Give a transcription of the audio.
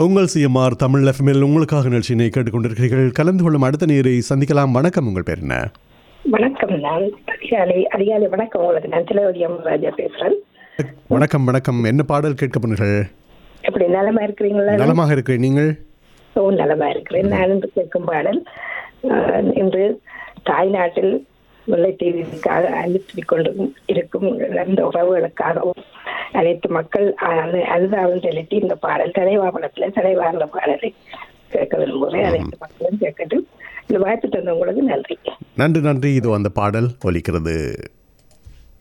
உங்கள் சிஎம்ஆர் தமிழ் எஃப்எம்எல் உங்களுக்காக நிகழ்ச்சியினை கேட்டுக்கொண்டிருக்கிறீர்கள் கலந்து கொள்ளும் அடுத்த நேரை சந்திக்கலாம் வணக்கம் உங்கள் பேர் என்ன வணக்கம் நான் அதிகாலை அதிகாலை வணக்கம் உங்களுக்கு நான் சிலவதி ராஜா பேசுறேன் வணக்கம் வணக்கம் என்ன பாடல் கேட்க போனீர்கள் எப்படி நலமா இருக்கிறீங்களா நலமாக இருக்கிறேன் நீங்கள் ஓ நலமா இருக்கிறேன் நான் இன்று கேட்கும் பாடல் ஆஹ், இன்று தாய்நாட்டில் முல்லைத்தீவிற்காக அழுத்திக் கொண்டு இருக்கும் இழந்த உறவுகளுக்காகவும் அனைத்து மக்கள் அனு- அனுதாபம் செலுத்தி இந்த பாடல் தலைவா படத்துல தலைவார்ந்த பாடலை கேட்க விரும்புகிறேன் அனைத்து மக்களும் கேட்கட்டும் இந்த வாய்ப்பு தந்த உங்களுக்கு நன்றி நன்றி நன்றி இது அந்த பாடல் ஒலிக்கிறது